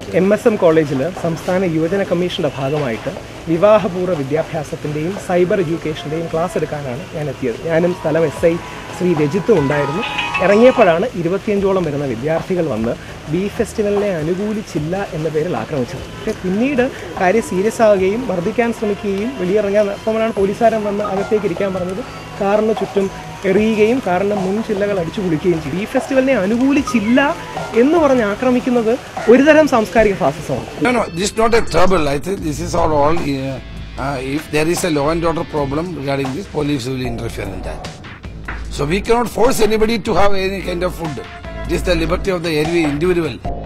M S M കോളേജിൽ സംസ്ഥാന യുവജന കമ്മീഷന്റെ ഭാഗമായിട്ട് വിവാഹപൂർവ്വ വിദ്യാഭ്യാസത്തിന്റെയും സൈബർ എഡ്യൂക്കേഷന്റെയും ക്ലാസ് എടുക്കാനാണ് ഞാൻ എത്തിയത് ഞാനും സ്ഥലം എസ് ഐ ശ്രീ രജിത്തും ഉണ്ടായിരുന്നു ഇറങ്ങിയപ്പോഴാണ് ഇരുപത്തിയഞ്ചോളം വരുന്ന വിദ്യാർത്ഥികൾ വന്ന് ബി ഫെസ്റ്റിവലിനെ അനുകൂലിച്ചില്ല എന്ന പേരിൽ ആക്രമിച്ചത് പക്ഷേ പിന്നീട് കാര്യം സീരിയസ് ആവുകയും മർദ്ദിക്കാൻ ശ്രമിക്കുകയും വെളിയിറങ്ങാൻ അപ്പോഴാണ് പോലീസുകാരൻ വന്ന് അകത്തേക്ക് ഇരിക്കാൻ പറഞ്ഞത് കാറിന് ചുറ്റും എറിയുകയും കാറിന്റെ മുൻ ചില്ലകൾ അടിച്ചു പൊളിക്കുകയും ചെയ്തു ഈ ഫെസ്റ്റിവലിനെ അനുകൂലിച്ചില്ല എന്ന് പറഞ്ഞ് ആക്രമിക്കുന്നത് ഒരുതരം സാംസ്കാരിക ഫാസിസമാണ് No, no, this is not a trouble. I think this is all. all uh, uh, if there is a law and order problem regarding this, police will interfere in that. So we cannot force anybody to have any kind of food. It is the liberty of the every individual.